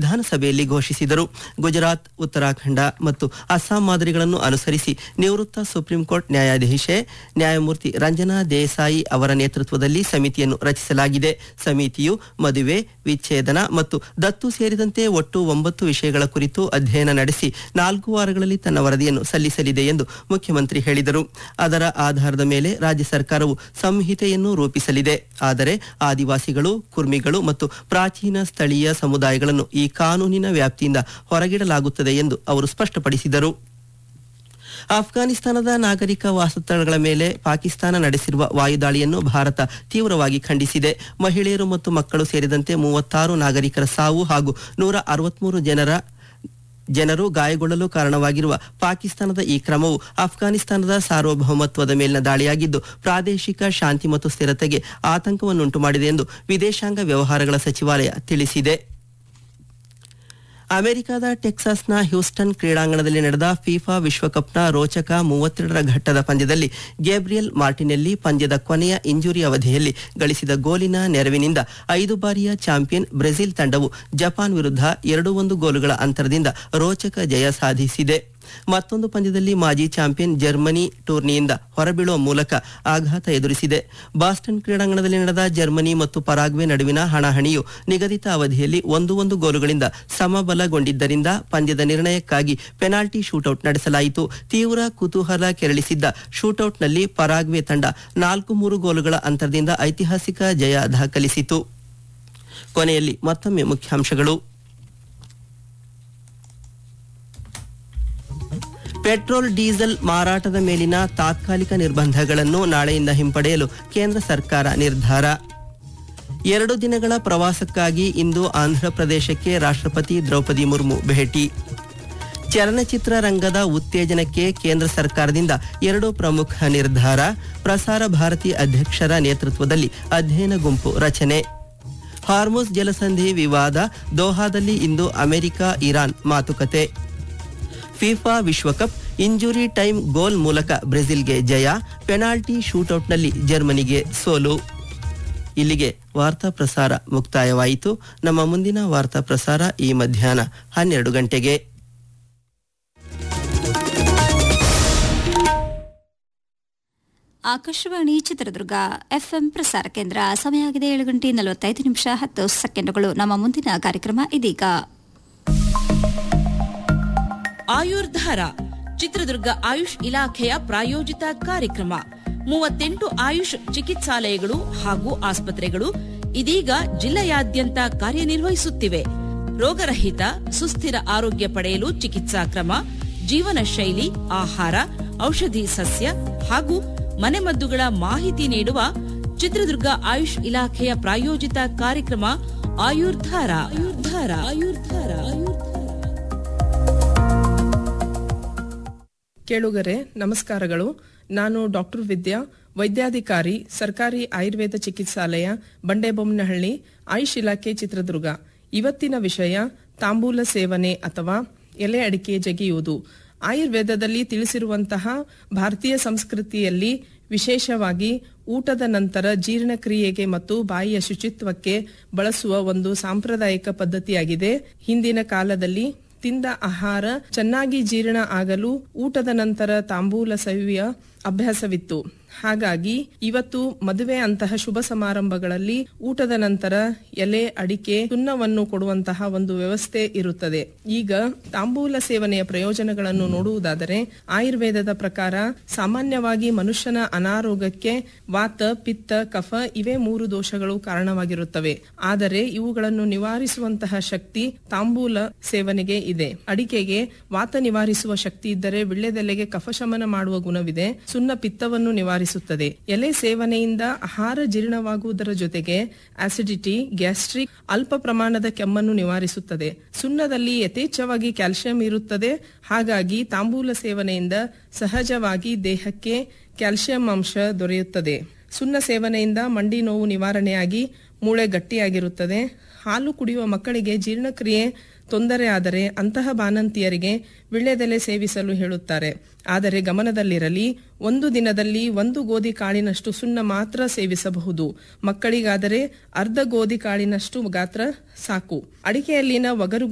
ವಿಧಾನಸಭೆಯಲ್ಲಿ ಘೋಷಿಸಿದರು ಗುಜರಾತ್ ಉತ್ತರಾಖಂಡ ಮತ್ತು ಅಸ್ಸಾಂ ಮಾದರಿಗಳನ್ನು ಅನುಸರಿಸಿ ನಿವೃತ್ತ ಸುಪ್ರೀಂ ಕೋರ್ಟ್ ನ್ಯಾಯಾಧೀಶೆ ನ್ಯಾಯಮೂರ್ತಿ ರಂಜನಾ ದೇಸಾಯಿ ಅವರ ನೇತೃತ್ವದಲ್ಲಿ ಸಮಿತಿಯನ್ನು ರಚಿಸಲಾಗಿದೆ ಸಮಿತಿಯು ಮದುವೆ ವಿಚ್ಛೇದನ ಮತ್ತು ದತ್ತು ಸೇರಿದಂತೆ ಒಟ್ಟು ಒಂಬತ್ತು ವಿಷಯಗಳ ಕುರಿತು ಅಧ್ಯಯನ ನಡೆಸಿ ನಾಲ್ಕು ವಾರಗಳಲ್ಲಿ ತನ್ನ ವರದಿಯನ್ನು ಸಲ್ಲಿಸಲಿದೆ ಎಂದು ಮುಖ್ಯಮಂತ್ರಿ ಹೇಳಿದರು ಅದರ ಆಧಾರದ ಮೇಲೆ ರಾಜ್ಯ ಸರ್ಕಾರವು ಸಂಹಿತೆಯನ್ನು ರೂಪಿಸಲಿದೆ ಆದರೆ ಆದಿವಾಸಿಗಳು ಕುರ್ಮಿಗಳು ಮತ್ತು ಪ್ರಾಚೀನ ಸ್ಥಳೀಯ ಸಮುದಾಯಗಳನ್ನು ಈ ಕಾನೂನಿನ ವ್ಯಾಪ್ತಿಯಿಂದ ಹೊರಗಿಡಲಾಗುತ್ತದೆ ಎಂದು ಅವರು ಸ್ಪಷ್ಟಪಡಿಸಿದರು ಅಫ್ಘಾನಿಸ್ತಾನದ ನಾಗರಿಕ ವಾಸಸ್ಥಳಗಳ ಮೇಲೆ ಪಾಕಿಸ್ತಾನ ನಡೆಸಿರುವ ವಾಯುದಾಳಿಯನ್ನು ಭಾರತ ತೀವ್ರವಾಗಿ ಖಂಡಿಸಿದೆ ಮಹಿಳೆಯರು ಮತ್ತು ಮಕ್ಕಳು ಸೇರಿದಂತೆ ಮೂವತ್ತಾರು ನಾಗರಿಕರ ಸಾವು ಹಾಗೂ ನೂರ ಅರವತ್ಮೂರು ಜನರ ಜನರು ಗಾಯಗೊಳ್ಳಲು ಕಾರಣವಾಗಿರುವ ಪಾಕಿಸ್ತಾನದ ಈ ಕ್ರಮವು ಅಫ್ಘಾನಿಸ್ತಾನದ ಸಾರ್ವಭೌಮತ್ವದ ಮೇಲಿನ ದಾಳಿಯಾಗಿದ್ದು ಪ್ರಾದೇಶಿಕ ಶಾಂತಿ ಮತ್ತು ಸ್ಥಿರತೆಗೆ ಆತಂಕವನ್ನುಂಟು ಮಾಡಿದೆ ಎಂದು ವಿದೇಶಾಂಗ ವ್ಯವಹಾರಗಳ ಸಚಿವಾಲಯ ತಿಳಿಸಿದೆ ಅಮೆರಿಕದ ಟೆಕ್ಸಾಸ್ನ ಹ್ಯೂಸ್ಟನ್ ಕ್ರೀಡಾಂಗಣದಲ್ಲಿ ನಡೆದ ಫಿಫಾ ವಿಶ್ವಕಪ್ನ ರೋಚಕ ಮೂವತ್ತೆರಡರ ಘಟ್ಟದ ಪಂದ್ಯದಲ್ಲಿ ಗೇಬ್ರಿಯಲ್ ಮಾರ್ಟಿನೆಲ್ಲಿ ಪಂದ್ಯದ ಕೊನೆಯ ಇಂಜುರಿ ಅವಧಿಯಲ್ಲಿ ಗಳಿಸಿದ ಗೋಲಿನ ನೆರವಿನಿಂದ ಐದು ಬಾರಿಯ ಚಾಂಪಿಯನ್ ಬ್ರೆಜಿಲ್ ತಂಡವು ಜಪಾನ್ ವಿರುದ್ಧ ಎರಡು ಒಂದು ಗೋಲುಗಳ ಅಂತರದಿಂದ ರೋಚಕ ಜಯ ಸಾಧಿಸಿದೆ ಮತ್ತೊಂದು ಪಂದ್ಯದಲ್ಲಿ ಮಾಜಿ ಚಾಂಪಿಯನ್ ಜರ್ಮನಿ ಟೂರ್ನಿಯಿಂದ ಹೊರಬೀಳುವ ಮೂಲಕ ಆಘಾತ ಎದುರಿಸಿದೆ ಬಾಸ್ಟನ್ ಕ್ರೀಡಾಂಗಣದಲ್ಲಿ ನಡೆದ ಜರ್ಮನಿ ಮತ್ತು ಪರಾಗ್ವೆ ನಡುವಿನ ಹಣಾಹಣಿಯು ನಿಗದಿತ ಅವಧಿಯಲ್ಲಿ ಒಂದು ಒಂದು ಗೋಲುಗಳಿಂದ ಸಮಬಲಗೊಂಡಿದ್ದರಿಂದ ಪಂದ್ಯದ ನಿರ್ಣಯಕ್ಕಾಗಿ ಪೆನಾಲ್ಟಿ ಶೂಟೌಟ್ ನಡೆಸಲಾಯಿತು ತೀವ್ರ ಕುತೂಹಲ ಕೆರಳಿಸಿದ್ದ ಶೂಟೌಟ್ನಲ್ಲಿ ಪರಾಗ್ವೆ ತಂಡ ನಾಲ್ಕು ಮೂರು ಗೋಲುಗಳ ಅಂತರದಿಂದ ಐತಿಹಾಸಿಕ ಜಯ ದಾಖಲಿಸಿತು ಕೊನೆಯಲ್ಲಿ ಮತ್ತೊಮ್ಮೆ ಮುಖ್ಯಾಂಶಗಳು ಪೆಟ್ರೋಲ್ ಡೀಸೆಲ್ ಮಾರಾಟದ ಮೇಲಿನ ತಾತ್ಕಾಲಿಕ ನಿರ್ಬಂಧಗಳನ್ನು ನಾಳೆಯಿಂದ ಹಿಂಪಡೆಯಲು ಕೇಂದ್ರ ಸರ್ಕಾರ ನಿರ್ಧಾರ ಎರಡು ದಿನಗಳ ಪ್ರವಾಸಕ್ಕಾಗಿ ಇಂದು ಆಂಧ್ರಪ್ರದೇಶಕ್ಕೆ ರಾಷ್ಟ್ರಪತಿ ದ್ರೌಪದಿ ಮುರ್ಮು ಭೇಟಿ ಚಲನಚಿತ್ರ ರಂಗದ ಉತ್ತೇಜನಕ್ಕೆ ಕೇಂದ್ರ ಸರ್ಕಾರದಿಂದ ಎರಡು ಪ್ರಮುಖ ನಿರ್ಧಾರ ಪ್ರಸಾರ ಭಾರತಿ ಅಧ್ಯಕ್ಷರ ನೇತೃತ್ವದಲ್ಲಿ ಅಧ್ಯಯನ ಗುಂಪು ರಚನೆ ಹಾರ್ಮುಸ್ ಜಲಸಂಧಿ ವಿವಾದ ದೋಹಾದಲ್ಲಿ ಇಂದು ಅಮೆರಿಕ ಇರಾನ್ ಮಾತುಕತೆ ಫಿಫಾ ವಿಶ್ವಕಪ್ ಇಂಜುರಿ ಟೈಮ್ ಗೋಲ್ ಮೂಲಕ ಬ್ರೆಜಿಲ್ಗೆ ಜಯ ಪೆನಾಲ್ಟಿ ಶೂಟೌಟ್ನಲ್ಲಿ ಜರ್ಮನಿಗೆ ಸೋಲು ಇಲ್ಲಿಗೆ ವಾರ್ತಾ ಪ್ರಸಾರ ಮುಕ್ತಾಯವಾಯಿತು ನಮ್ಮ ಮುಂದಿನ ವಾರ್ತಾ ಪ್ರಸಾರ ಈ ಮಧ್ಯಾಹ್ನ ಹನ್ನೆರಡು ಗಂಟೆಗೆ ಆಕಾಶವಾಣಿ ಚಿತ್ರದುರ್ಗ ಎಫ್ಎಂ ಪ್ರಸಾರ ಕೇಂದ್ರ ಸಮಯ ಆಗಿದೆ ಏಳು ಗಂಟೆ ನಲವತ್ತೈದು ನಿಮಿಷ ಹತ್ತು ಸೆಕೆಂಡುಗಳು ನಮ್ಮ ಮುಂದಿನ ಕಾರ್ಯಕ್ರಮ ಇದೀಗ ಆಯುರ್ಧಾರ ಚಿತ್ರದುರ್ಗ ಆಯುಷ್ ಇಲಾಖೆಯ ಪ್ರಾಯೋಜಿತ ಕಾರ್ಯಕ್ರಮ ಮೂವತ್ತೆಂಟು ಆಯುಷ್ ಚಿಕಿತ್ಸಾಲಯಗಳು ಹಾಗೂ ಆಸ್ಪತ್ರೆಗಳು ಇದೀಗ ಜಿಲ್ಲೆಯಾದ್ಯಂತ ಕಾರ್ಯನಿರ್ವಹಿಸುತ್ತಿವೆ ರೋಗರಹಿತ ಸುಸ್ಥಿರ ಆರೋಗ್ಯ ಪಡೆಯಲು ಚಿಕಿತ್ಸಾ ಕ್ರಮ ಜೀವನ ಶೈಲಿ ಆಹಾರ ಔಷಧಿ ಸಸ್ಯ ಹಾಗೂ ಮನೆಮದ್ದುಗಳ ಮಾಹಿತಿ ನೀಡುವ ಚಿತ್ರದುರ್ಗ ಆಯುಷ್ ಇಲಾಖೆಯ ಪ್ರಾಯೋಜಿತ ಕಾರ್ಯಕ್ರಮ ಆಯುರ್ಧಾರ ಆಯುರ್ಧಾರ ಆಯುರ್ಧಾರ ಆಯುರ್ಧಾರ ಕೇಳುಗರೆ ನಮಸ್ಕಾರಗಳು ನಾನು ಡಾಕ್ಟರ್ ವಿದ್ಯಾ ವೈದ್ಯಾಧಿಕಾರಿ ಸರ್ಕಾರಿ ಆಯುರ್ವೇದ ಚಿಕಿತ್ಸಾಲಯ ಬಂಡೆಬೊಮ್ಮನಹಳ್ಳಿ ಆಯುಷ್ ಇಲಾಖೆ ಚಿತ್ರದುರ್ಗ ಇವತ್ತಿನ ವಿಷಯ ತಾಂಬೂಲ ಸೇವನೆ ಅಥವಾ ಎಲೆ ಅಡಿಕೆ ಜಗಿಯುವುದು ಆಯುರ್ವೇದದಲ್ಲಿ ತಿಳಿಸಿರುವಂತಹ ಭಾರತೀಯ ಸಂಸ್ಕೃತಿಯಲ್ಲಿ ವಿಶೇಷವಾಗಿ ಊಟದ ನಂತರ ಜೀರ್ಣಕ್ರಿಯೆಗೆ ಮತ್ತು ಬಾಯಿಯ ಶುಚಿತ್ವಕ್ಕೆ ಬಳಸುವ ಒಂದು ಸಾಂಪ್ರದಾಯಿಕ ಪದ್ಧತಿಯಾಗಿದೆ ಹಿಂದಿನ ಕಾಲದಲ್ಲಿ ತಿಂದ ಆಹಾರ ಚೆನ್ನಾಗಿ ಜೀರ್ಣ ಆಗಲು ಊಟದ ನಂತರ ತಾಂಬೂಲ ಸವಿಯ ಅಭ್ಯಾಸವಿತ್ತು ಹಾಗಾಗಿ ಇವತ್ತು ಮದುವೆ ಅಂತಹ ಶುಭ ಸಮಾರಂಭಗಳಲ್ಲಿ ಊಟದ ನಂತರ ಎಲೆ ಅಡಿಕೆ ಸುಣ್ಣವನ್ನು ಕೊಡುವಂತಹ ಒಂದು ವ್ಯವಸ್ಥೆ ಇರುತ್ತದೆ ಈಗ ತಾಂಬೂಲ ಸೇವನೆಯ ಪ್ರಯೋಜನಗಳನ್ನು ನೋಡುವುದಾದರೆ ಆಯುರ್ವೇದದ ಪ್ರಕಾರ ಸಾಮಾನ್ಯವಾಗಿ ಮನುಷ್ಯನ ಅನಾರೋಗ್ಯಕ್ಕೆ ವಾತ ಪಿತ್ತ ಕಫ ಇವೇ ಮೂರು ದೋಷಗಳು ಕಾರಣವಾಗಿರುತ್ತವೆ ಆದರೆ ಇವುಗಳನ್ನು ನಿವಾರಿಸುವಂತಹ ಶಕ್ತಿ ತಾಂಬೂಲ ಸೇವನೆಗೆ ಇದೆ ಅಡಿಕೆಗೆ ವಾತ ನಿವಾರಿಸುವ ಶಕ್ತಿ ಇದ್ದರೆ ವಿಳ್ಳೆದೆಲೆಗೆ ಕಫಶಮನ ಮಾಡುವ ಗುಣವಿದೆ ಸುಣ್ಣ ಪಿತ್ತವನ್ನು ನಿವಾರಿಸುತ್ತದೆ ಎಲೆ ಸೇವನೆಯಿಂದ ಆಹಾರ ಜೀರ್ಣವಾಗುವುದರ ಜೊತೆಗೆ ಆಸಿಡಿಟಿ ಗ್ಯಾಸ್ಟ್ರಿಕ್ ಅಲ್ಪ ಪ್ರಮಾಣದ ಕೆಮ್ಮನ್ನು ನಿವಾರಿಸುತ್ತದೆ ಸುಣ್ಣದಲ್ಲಿ ಯಥೇಚ್ಛವಾಗಿ ಕ್ಯಾಲ್ಸಿಯಂ ಇರುತ್ತದೆ ಹಾಗಾಗಿ ತಾಂಬೂಲ ಸೇವನೆಯಿಂದ ಸಹಜವಾಗಿ ದೇಹಕ್ಕೆ ಕ್ಯಾಲ್ಸಿಯಂ ಅಂಶ ದೊರೆಯುತ್ತದೆ ಸುಣ್ಣ ಸೇವನೆಯಿಂದ ಮಂಡಿ ನೋವು ನಿವಾರಣೆಯಾಗಿ ಮೂಳೆ ಗಟ್ಟಿಯಾಗಿರುತ್ತದೆ ಹಾಲು ಕುಡಿಯುವ ಮಕ್ಕಳಿಗೆ ಜೀರ್ಣಕ್ರಿಯೆ ತೊಂದರೆ ಆದರೆ ಅಂತಹ ಬಾಣಂತಿಯರಿಗೆ ವಿಳ್ಳೆದೆಲೆ ಸೇವಿಸಲು ಹೇಳುತ್ತಾರೆ ಆದರೆ ಗಮನದಲ್ಲಿರಲಿ ಒಂದು ದಿನದಲ್ಲಿ ಒಂದು ಗೋಧಿ ಕಾಳಿನಷ್ಟು ಸುಣ್ಣ ಮಾತ್ರ ಸೇವಿಸಬಹುದು ಮಕ್ಕಳಿಗಾದರೆ ಅರ್ಧ ಗೋಧಿ ಕಾಳಿನಷ್ಟು ಗಾತ್ರ ಸಾಕು ಅಡಿಕೆಯಲ್ಲಿನ ಒಗರು